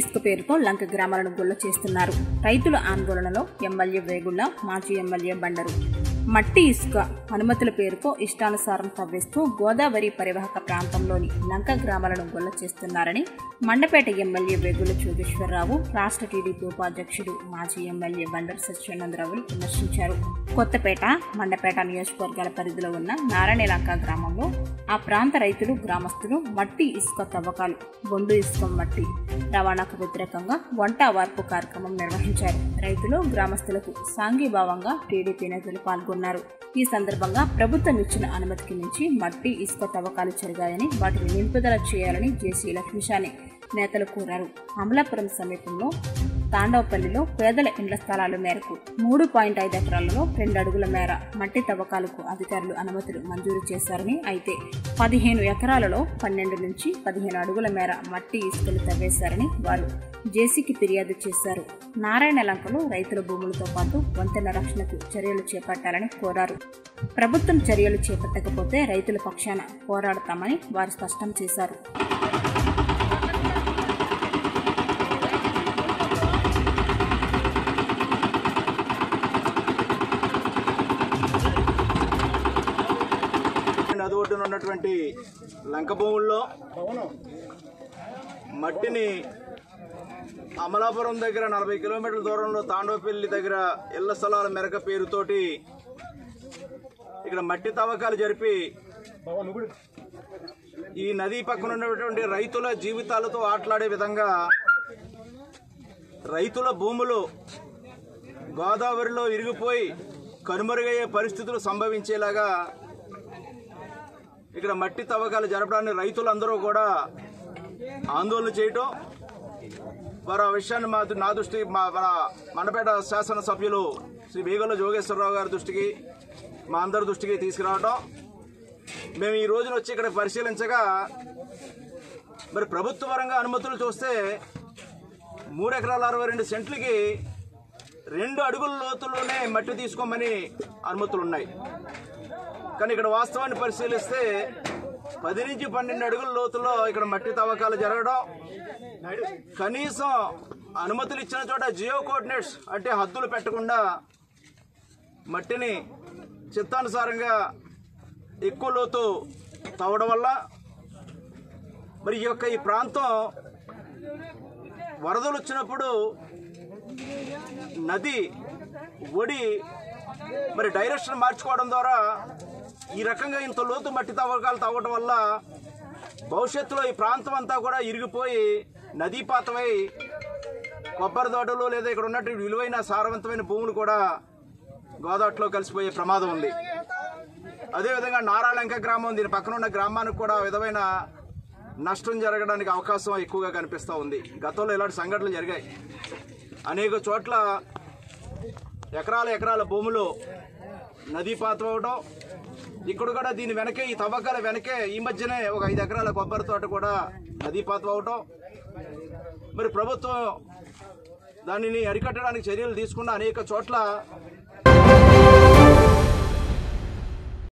ఇసుక పేరుతో లంక గ్రామాలను గొల్ల చేస్తున్నారు రైతుల ఆందోళనలో ఎమ్మెల్యే వేగుళ్ల మాజీ ఎమ్మెల్యే బండరు మట్టి ఇసుక అనుమతుల పేరుతో ఇష్టానుసారం తవ్వేస్తూ గోదావరి పరివాహక ప్రాంతంలోని లంక గ్రామాలను గొల్ల చేస్తున్నారని మండపేట ఎమ్మెల్యే వేగుల చోగేశ్వరరావు రాష్ట్ర టీడీపీ ఉపాధ్యక్షుడు మాజీ ఎమ్మెల్యే బండరు సత్యానందరావులు విమర్శించారు కొత్తపేట మండపేట నియోజకవర్గాల పరిధిలో ఉన్న నారాయణలంక గ్రామంలో ఆ ప్రాంత రైతులు గ్రామస్తులు మట్టి ఇసుక తవ్వకాలు బొండు ఇసుక మట్టి రవాణాకు వ్యతిరేకంగా వంట వార్పు కార్యక్రమం నిర్వహించారు రైతులు గ్రామస్తులకు సాంఘీభావంగా టీడీపీ నేతలు పాల్గొన్నారు ఈ సందర్భంగా ప్రభుత్వం ఇచ్చిన అనుమతికి మించి మట్టి ఇసుక తవ్వకాలు జరిగాయని వాటిని నింపుదల చేయాలని జేసీ లక్ష్మీశాని నేతలు కోరారు అమలాపురం సమీపంలో తాండవపల్లిలో పేదల ఇండ్ల స్థలాల మేరకు మూడు పాయింట్ ఐదు ఎకరాలలో రెండు అడుగుల మేర మట్టి తవ్వకాలకు అధికారులు అనుమతులు మంజూరు చేశారని అయితే పదిహేను ఎకరాలలో పన్నెండు నుంచి పదిహేను అడుగుల మేర మట్టి ఇసుకలు తవ్వేశారని వారు జేసీకి ఫిర్యాదు చేశారు నారాయణ లంకలో రైతుల భూములతో పాటు వంతెన రక్షణకు చర్యలు చేపట్టాలని కోరారు ప్రభుత్వం చర్యలు చేపట్టకపోతే రైతుల పక్షాన పోరాడతామని వారు స్పష్టం చేశారు నది ఒడ్డున ఉన్నటువంటి లంక భూముల్లో మట్టిని అమలాపురం దగ్గర నలభై కిలోమీటర్ల దూరంలో తాండవపల్లి దగ్గర ఇళ్ల స్థలాల మెరక పేరుతోటి ఇక్కడ మట్టి తవ్వకాలు జరిపి ఈ నది పక్కన ఉన్నటువంటి రైతుల జీవితాలతో ఆటలాడే విధంగా రైతుల భూములు గోదావరిలో ఇరిగిపోయి కనుమరుగయ్యే పరిస్థితులు సంభవించేలాగా ఇక్కడ మట్టి తవ్వకాలు జరపడాన్ని రైతులందరూ కూడా ఆందోళన చేయటం వారు ఆ విషయాన్ని మా నా దృష్టి మా మన మండపేట శాసనసభ్యులు శ్రీ వేగల జోగేశ్వరరావు గారి దృష్టికి మా అందరి దృష్టికి తీసుకురావటం మేము ఈ రోజున వచ్చి ఇక్కడ పరిశీలించగా మరి ప్రభుత్వ పరంగా అనుమతులు చూస్తే మూడు ఎకరాల అరవై రెండు సెంట్లకి రెండు అడుగుల లోతుల్లోనే మట్టి తీసుకోమని అనుమతులు ఉన్నాయి కానీ ఇక్కడ వాస్తవాన్ని పరిశీలిస్తే పది నుంచి పన్నెండు అడుగుల లోతులో ఇక్కడ మట్టి తవ్వకాలు జరగడం కనీసం అనుమతులు ఇచ్చిన చోట జియో కోఆర్డినేట్స్ అంటే హద్దులు పెట్టకుండా మట్టిని చిత్తానుసారంగా ఎక్కువ లోతు తవ్వడం వల్ల మరి ఈ యొక్క ఈ ప్రాంతం వరదలు వచ్చినప్పుడు నది ఒడి మరి డైరెక్షన్ మార్చుకోవడం ద్వారా ఈ రకంగా ఇంత లోతు మట్టి తవ్వకాలు తవ్వడం వల్ల భవిష్యత్తులో ఈ ప్రాంతం అంతా కూడా ఇరిగిపోయి నదీపాతమై కొబ్బరి తోటలు లేదా ఇక్కడ ఉన్నటువంటి విలువైన సారవంతమైన భూములు కూడా గోదావరిలో కలిసిపోయే ప్రమాదం ఉంది అదేవిధంగా నారాలంక గ్రామం దీని పక్కన ఉన్న గ్రామానికి కూడా ఆ విధమైన నష్టం జరగడానికి అవకాశం ఎక్కువగా కనిపిస్తూ ఉంది గతంలో ఇలాంటి సంఘటనలు జరిగాయి అనేక చోట్ల ఎకరాల ఎకరాల భూములు నదీపాతం అవడం ఇక్కడ కూడా దీని వెనకే ఈ తవ్వకాల వెనకే ఈ మధ్యనే ఒక ఐదు ఎకరాల కొబ్బరి తోట కూడా నదీపాతం అవటం మరి ప్రభుత్వం దానిని అరికట్టడానికి చర్యలు తీసుకున్న అనేక చోట్ల